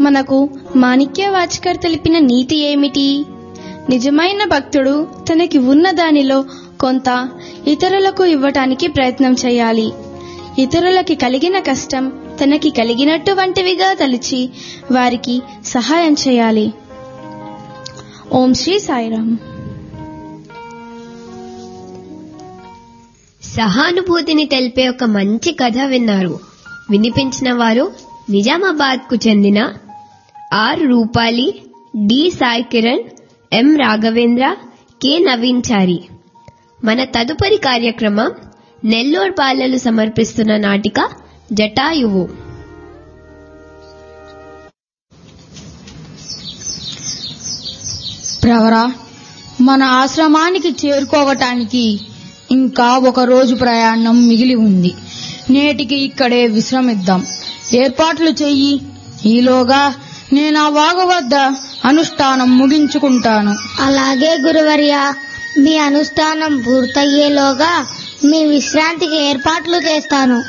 మనకు మాణిక్యవాచకర్ తెలిపిన నీతి ఏమిటి నిజమైన భక్తుడు తనకి ఉన్న దానిలో కొంత ఇతరులకు ఇవ్వటానికి ప్రయత్నం చేయాలి ఇతరులకి కలిగిన కష్టం తనకి కలిగినట్టు వంటివిగా తలిచి వారికి సహాయం చేయాలి ఓం శ్రీ సాయిరామ్ సహానుభూతిని తెలిపే ఒక మంచి కథ విన్నారు వినిపించిన వారు నిజామాబాద్ కు చెందిన R Rupali D Sai Kiran M Raghavendra K Naveen Chari మన తదుపరి కార్యక్రమం నెల్లూరు బాలలు సమర్పిస్తున్న నాటిక జటాయువు ప్రవరా మన ఆశ్రమానికి చేరుకోవటానికి ఇంకా ఒక రోజు ప్రయాణం మిగిలి ఉంది నేటికి ఇక్కడే విశ్రమిద్దాం ఏర్పాట్లు చెయ్యి ఈలోగా నేను ఆ వాగు వద్ద అనుష్ఠానం ముగించుకుంటాను అలాగే గురువర్య మీ అనుష్ఠానం పూర్తయ్యేలోగా మీ విశ్రాంతికి ఏర్పాట్లు చేస్తాను